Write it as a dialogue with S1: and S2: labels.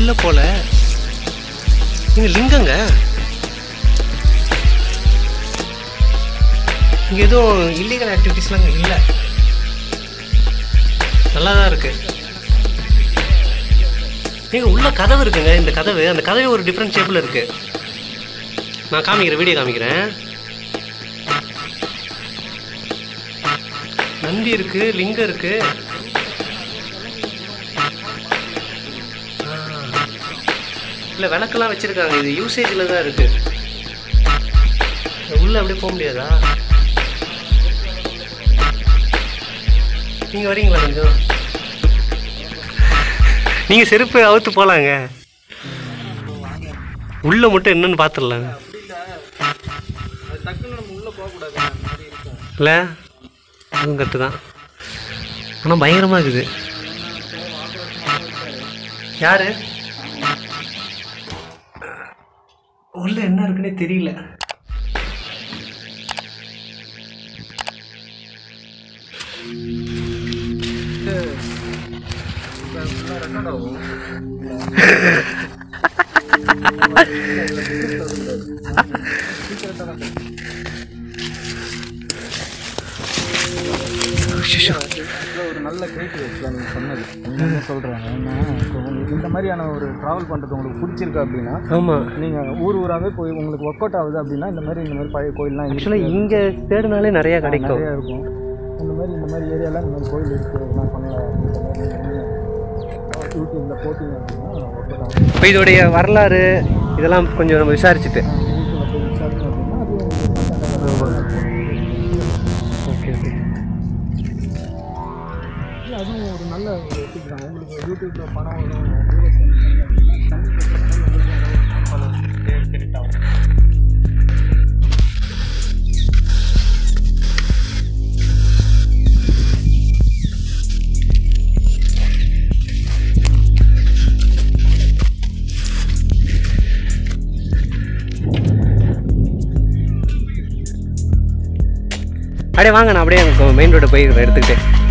S1: உள்ள போல இங்க லிங்கங்க இங்க எதுவும் இல்லீகல் ஆக்டிவிட்டிஸ்லாம் இங்க இல்லை நல்லா தான் இருக்கு நீங்க உள்ள கதவு இருக்குங்க இந்த கதவு அந்த கதவு ஒரு டிஃப்ரெண்ட் ஷேப்ல இருக்கு நான் காமிக்கிறேன் வீடியோ காமிக்கிறேன் நந்தி இருக்கு லிங்கம் இருக்கு ஆ. இல்ல விளக்கெல்லாம் வச்சிருக்காங்க இது யூசேஜில் தான் இருக்கு உள்ள அப்படியே போக முடியாதா நீங்க வரீங்களா கொஞ்சம் நீங்க செருப்பு அவுத்து போலாங்க உள்ள மட்டும் என்னன்னு பார்த்துடலாங்க
S2: அது டக்குன்னு நம்ம உள்ளே போகக்கூடாது அந்த மாதிரி இருக்கும்
S1: இல்லை அதுவும் கரெக்டு தான் ஆனால் பயங்கரமாக இருக்குது யாரு உள்ள என்ன இருக்குன்னே தெரியல
S2: ரெக்கார்ட் ஆகும் ஆக்சுவலாக ஒரு நல்ல கிரியேட்டிவ் ஆக்சுவலாக நீங்கள் சொன்னது என்ன சொல்கிறாங்க ஏன்னா இப்போ உங்களுக்கு இந்த மாதிரியான ஒரு ட்ராவல் பண்ணுறது உங்களுக்கு பிடிச்சிருக்கு அப்படின்னா
S1: ஆமாம்
S2: நீங்கள் ஊர் ஊராகவே போய் உங்களுக்கு ஒர்க் அவுட் ஆகுது அப்படின்னா இந்த மாதிரி இந்த மாதிரி பழைய கோயில்லாம் இருக்கு.
S1: ஆக்சுவலாக இங்கே தேடினாலே நிறைய கிடைக்கும்
S2: நிறையா இருக்கும் இந்த மாதிரி இந்த மாதிரி ஏரியாலாம் இந்த மாதிரி கோயில் இருக்குது நான் பண்ணலாம் இந்த மாதிரி யூடியூப்பில் போட்டிங்க அப்படின்னா ஒர்க் அவுட் ஆகும்
S1: இப்போ இதோடைய வரலாறு இதெல்லாம் கொஞ்சம் நம்ம விசாரிச்சுட்டு
S2: யூடியூப்பில் போய் விசாரிச்சோம் அப்படின்னா அது உங்களுக்கு
S1: ஓகே ஓகே
S2: இல்ல, அதுவும் ஒரு நல்ல ஒரு டிப் தான் உங்களுக்கு யூடியூப்பில் பணம் வரும் பல பேர் கிரெடிட் ஆகும்
S1: அப்படியே வாங்க நான் அப்படியே மெயின் ரோடு போய் எடுத்துக்கிட்டேன்